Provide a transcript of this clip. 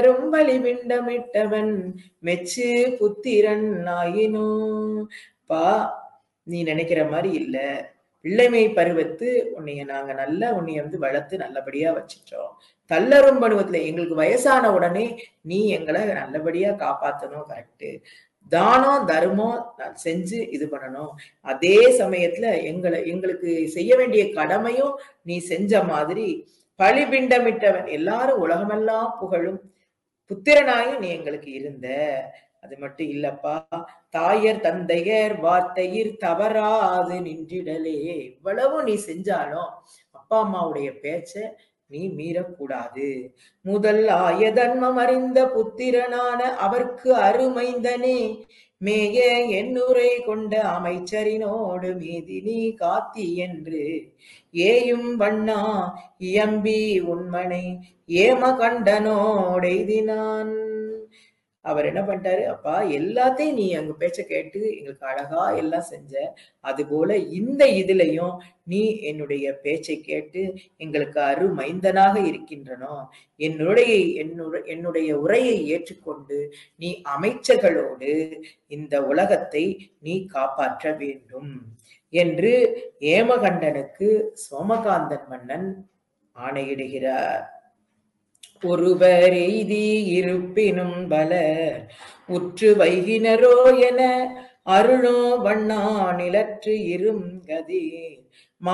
தல்லரும் பலிபிண்டமிட்டவன் மெச்சு புத்திரன் ஆயினோ பா நீ நினைக்கிற மாதிரி இல்ல பிள்ளைமை பருவத்து உன்னைய நாங்க நல்லா உன்னைய வந்து வளர்த்து நல்லபடியா வச்சிட்டோம் தள்ளரும் பருவத்துல எங்களுக்கு வயசான உடனே நீ எங்களை நல்லபடியா காப்பாத்தணும் கரெக்ட் தானம் தர்மம் நான் செஞ்சு இது பண்ணணும் அதே சமயத்துல எங்களை எங்களுக்கு செய்ய வேண்டிய கடமையும் நீ செஞ்ச மாதிரி பலிபிண்டமிட்டவன் எல்லாரும் உலகமெல்லாம் புகழும் புத்திரனாயும் நீ எங்களுக்கு இருந்த அது மட்டும் இல்லப்பா தாயர் தந்தையர் வார்த்தையிர் தவறாது நின்றிடலே இவ்வளவு நீ செஞ்சாலும் அப்பா அம்மாவுடைய பேச்ச நீ மீறக்கூடாது முதல் ஆய தன்மம் அறிந்த புத்திரனான அவர்க்கு அருமைந்தனே மேய எண்ணுரை கொண்ட அமைச்சரினோடு மீதி நீ காத்தி என்று ஏயும் வண்ணா இயம்பி உண்மனை ஏம கண்டனோடெய்தினான் அவர் என்ன பண்ணிட்டாரு அப்பா எல்லாத்தையும் நீ அங்க பேச்ச கேட்டு எங்களுக்கு அழகா எல்லாம் செஞ்ச அது போல இந்த இதுலயும் நீ என்னுடைய பேச்சை கேட்டு எங்களுக்கு அருமைந்தனாக இருக்கின்றனோ என்னுடைய என்னுடைய என்னுடைய உரையை ஏற்றுக்கொண்டு நீ அமைச்சர்களோடு இந்த உலகத்தை நீ காப்பாற்ற வேண்டும் என்று ஏமகண்டனுக்கு சோமகாந்தன் மன்னன் ஆணையிடுகிறார் ஒருவர் எய்தி இருப்பினும் பலர் உற்று வைகினரோ என அருளோ வண்ணா நிலற்று இரும் கதி